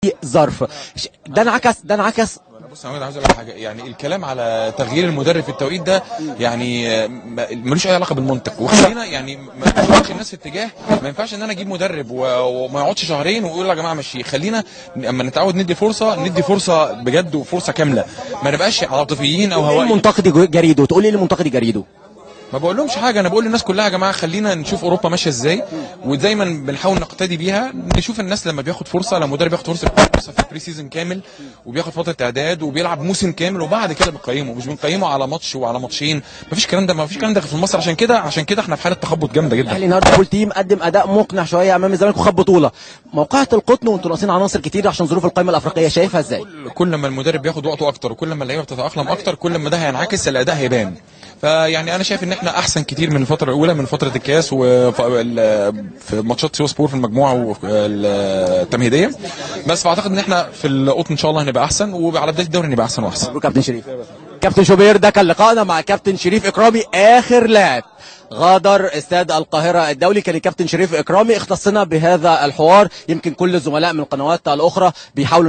ظرف ده انعكس ده انعكس بص يا محمد عاوز اقول لك حاجه يعني الكلام على تغيير المدرب في التوقيت ده يعني آه، ما- ملوش اي علاقه بالمنطق وخلينا يعني ما نوجهش الناس في اتجاه ما ينفعش ان انا اجيب مدرب و- وما يقعدش شهرين ويقول يا جماعه مشيه خلينا اما نتعود ندي فرصه ندي فرصه بجد وفرصه كامله ما نبقاش عاطفيين او ايه هوائيين المنتقد جريده تقول ايه لمنتقد جريده ما بقول لهمش حاجه انا بقول للناس كلها يا جماعه خلينا نشوف اوروبا ماشيه ازاي ودايما بنحاول نقتدي بيها نشوف الناس لما بياخد فرصه لما مدرب بياخد فرصه فرصه في بري سيزون كامل وبياخد فتره اعداد وبيلعب موسم كامل وبعد كده بنقيمه مش بنقيمه على ماتش وعلى ماتشين مفيش الكلام ده مفيش الكلام ده في مصر عشان كده عشان كده احنا في حاله تخبط جامده جدا الاهلي النهارده فول تيم قدم اداء مقنع شويه امام الزمالك وخد بطوله موقعة القطن وانتوا ناقصين عناصر كتير عشان ظروف القائمه الافريقيه شايفها ازاي كل- كل ما المدرب بياخد وقته اكتر وكل ما اللعيبه بتتاقلم اكتر كل ما ده هينعكس الاداء هيبان فيعني انا شايف ان احنا احسن كتير من الفتره الاولى من فتره الكاس وفي ماتشات سيوا سبور في المجموعه والتمهيديه بس فاعتقد ان احنا في القطن ان شاء الله هنبقى احسن وعلى بدايه الدوري هنبقى احسن واحسن مبروك كابتن شريف كابتن شوبير ده كان لقائنا مع كابتن شريف اكرامي اخر لاعب غادر استاد القاهرة الدولي كان الكابتن شريف اكرامي اختصنا بهذا الحوار يمكن كل الزملاء من القنوات الاخرى بيحاولوا